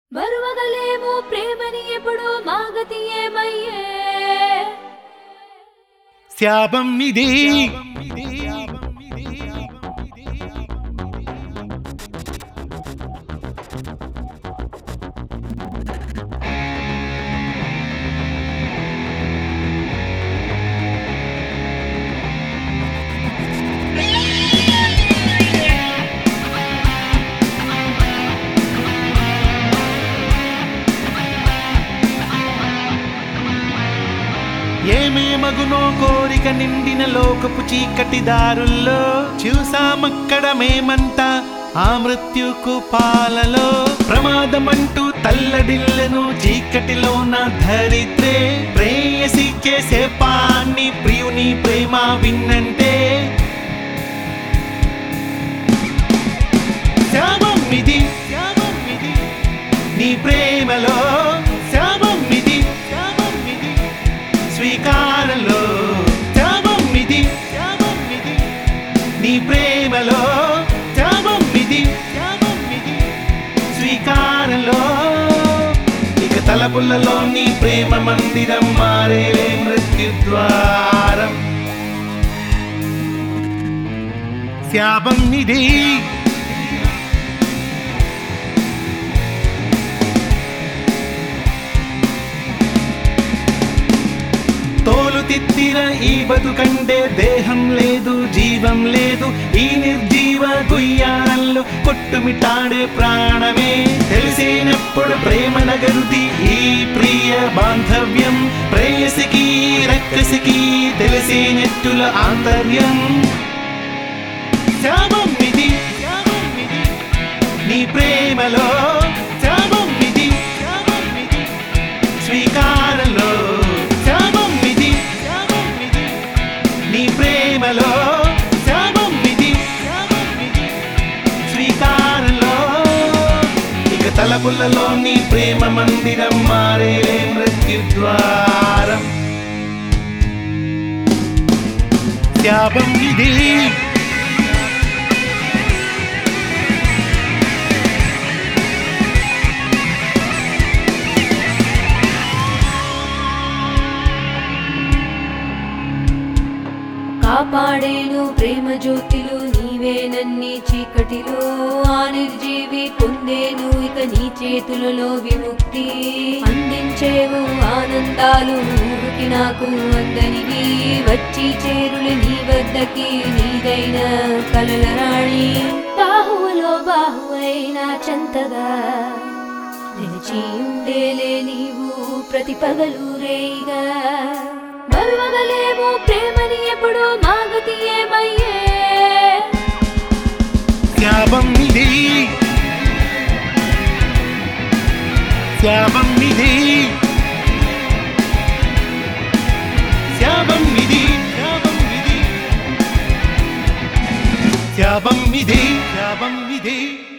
మరువగలేము ప్రేమని ఎప్పుడు మాగతి ఏమయ్యే శాపం ఇది ఏమేమగునో కోరిక నిండిన లోకపు చీకటి దారుల్లో చూసామక్కడ మేమంతా ఆ మృత్యుకు పాలలో ప్రమాదమంటూ తల్లడిల్లను చీకటిలోన ధరితే ప్రేయసి చేసే పాన్ని ప్రియుని ప్రేమ విన్నంటే శాపం ఇది శాపం ఇది నీ ప్రేమలో శాపం ఇది శాపం ఇది స్వీకారంలో శాపం ఇది శాపం ఇది నీ ప్రేమలో శాపం ఇది శాపం ఇది స్వీకారంలో ఇక తలపుల్లలో నీ ప్రేమ మందిరం మారేలే మృత్యుద్వారం శాపం ఇది తోలు తిత్తిన ఈ బతుకంటే దేహం లేదు జీవం లేదు ఈ నిర్జీవ గుయ్యారంలో కొట్టుమిటాడే ప్రాణమే తెలిసినప్పుడు ప్రేమ నగరుది ఈ ప్రియ బాంధవ్యం ప్రేయసికి రక్కసికి తెలిసినట్టుల ఆంతర్యం శాపం ఇది శాపం ఇది నీ ప్రేమలో శాపం ఇది శాపం ఇది స్వీకారంలో శాపం ఇది శాపం ఇది నీ ప్రేమలో శాపం ఇది శాపం ఇది స్వీకారంలో ఇక తలపుల్లలో నీ ప్రేమ మందిరం మారే మృత్యుద్వారం శాపం ఇది కాపాడేను ప్రేమ జ్యోతిలు నీవేనన్ని చీకటిలో ఆ నిర్జీవి పొందేను ఇక నీ చేతులలో విముక్తి అందించేవు ఆనందాలు ఊరికి నాకు అందనివి వచ్చి చేరులు నీ వద్దకి నీదైన కలల రాణి బాహువులో బాహువైన చెంతగా నిలిచి ఉండేలే నీవు ప్రతి పగలు రేయిగా మరువగలేము ప్రేమని ఎప్పుడు మాగతి ఏమయ్యే శాపం ఇది శాపం ఇది శాపం ఇది శాపం ఇది శాపం ఇది శాపం ఇది